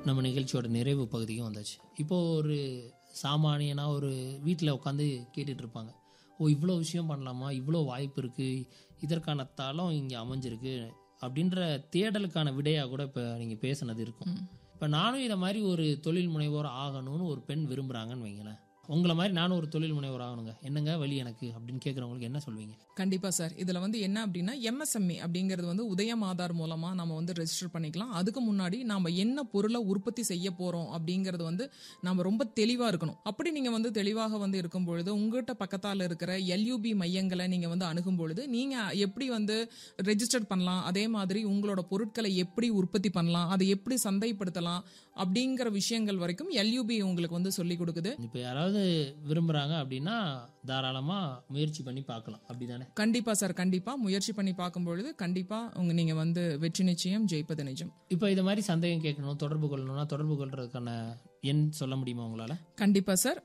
நம்ம நிகழ்ச்சியோட நிறைவு பகுதிக்கும் வந்தாச்சு இப்போ ஒரு சாமானியனா ஒரு வீட்டில் உட்காந்து கேட்டுட்டு இருப்பாங்க ஓ இவ்வளோ விஷயம் பண்ணலாமா இவ்வளோ வாய்ப்பு இருக்குது இதற்கான தளம் இங்கே அமைஞ்சிருக்கு அப்படின்ற தேடலுக்கான விடையாக கூட இப்போ நீங்கள் பேசுனது இருக்கும் இப்போ நானும் இதை மாதிரி ஒரு தொழில் முனைவோர் ஆகணும்னு ஒரு பெண் விரும்புகிறாங்கன்னு வைங்களேன் உங்களை மாதிரி நானும் ஒரு தொழில் முனைவோர் ஆகணுங்க என்னங்க வழி எனக்கு அப்படின்னு கேட்குறவங்களுக்கு என்ன சொல்வீங்க கண்டிப்பா சார் இதுல வந்து என்ன அப்படின்னா எம்எஸ்எம்இ அப்படிங்கிறது வந்து உதயம் ஆதார் மூலமா நம்ம வந்து ரெஜிஸ்டர் பண்ணிக்கலாம் அதுக்கு முன்னாடி நாம என்ன பொருளை உற்பத்தி செய்ய போறோம் அப்படிங்கிறது வந்து நாம ரொம்ப தெளிவா இருக்கணும் அப்படி நீங்க வந்து தெளிவாக வந்து இருக்கும் பொழுது உங்ககிட்ட பக்கத்தால இருக்கிற எல்யூபி மையங்களை நீங்க வந்து அணுகும் பொழுது நீங்க எப்படி வந்து ரெஜிஸ்டர் பண்ணலாம் அதே மாதிரி உங்களோட பொருட்களை எப்படி உற்பத்தி பண்ணலாம் அதை எப்படி சந்தைப்படுத்தலாம் அப்படிங்கிற விஷயங்கள் வரைக்கும் எல்யூபி உங்களுக்கு வந்து சொல்லி கொடுக்குது இப்போ யாராவது விரும்புகிறாங்க அப்படின்னா தாராளமாக முயற்சி பண்ணி பார்க்கலாம் அப்படிதானே கண்டிப்பா சார் கண்டிப்பா முயற்சி பண்ணி பார்க்கும் பொழுது கண்டிப்பா உங்க நீங்க வந்து வெற்றி நிச்சயம் ஜெயிப்பது நிஜம் இப்போ இது மாதிரி சந்தேகம் கேட்கணும் தொடர்பு கொள்ளணும்னா தொடர்பு கொள்றதுக்கான எண் சொல்ல முடியுமா உங்களால் கண்டிப்பா சார்